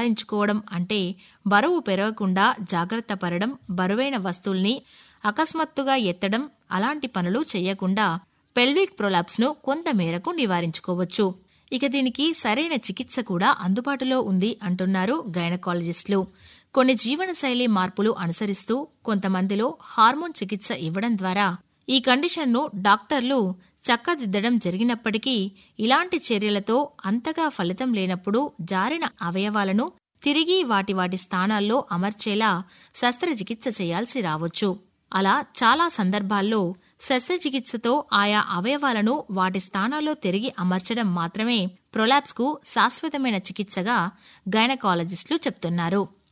నివారించుకోవడం అంటే బరువు పెరగకుండా జాగ్రత్త పడడం బరువైన వస్తువుల్ని అకస్మాత్తుగా ఎత్తడం అలాంటి పనులు చేయకుండా పెల్విక్ ప్రొలాప్స్ ను కొంత మేరకు నివారించుకోవచ్చు ఇక దీనికి సరైన చికిత్స కూడా అందుబాటులో ఉంది అంటున్నారు గైనకాలజిస్టులు కొన్ని జీవనశైలి మార్పులు అనుసరిస్తూ కొంతమందిలో హార్మోన్ చికిత్స ఇవ్వడం ద్వారా ఈ కండిషన్ను డాక్టర్లు చక్కదిద్దడం జరిగినప్పటికీ ఇలాంటి చర్యలతో అంతగా ఫలితం లేనప్పుడు జారిన అవయవాలను తిరిగి వాటి వాటి స్థానాల్లో అమర్చేలా శస్త్రచికిత్స చేయాల్సి రావచ్చు అలా చాలా సందర్భాల్లో శస్త్రచికిత్సతో ఆయా అవయవాలను వాటి స్థానాల్లో తిరిగి అమర్చడం మాత్రమే ప్రొలాప్స్కు శాశ్వతమైన చికిత్సగా గైనకాలజిస్టులు చెప్తున్నారు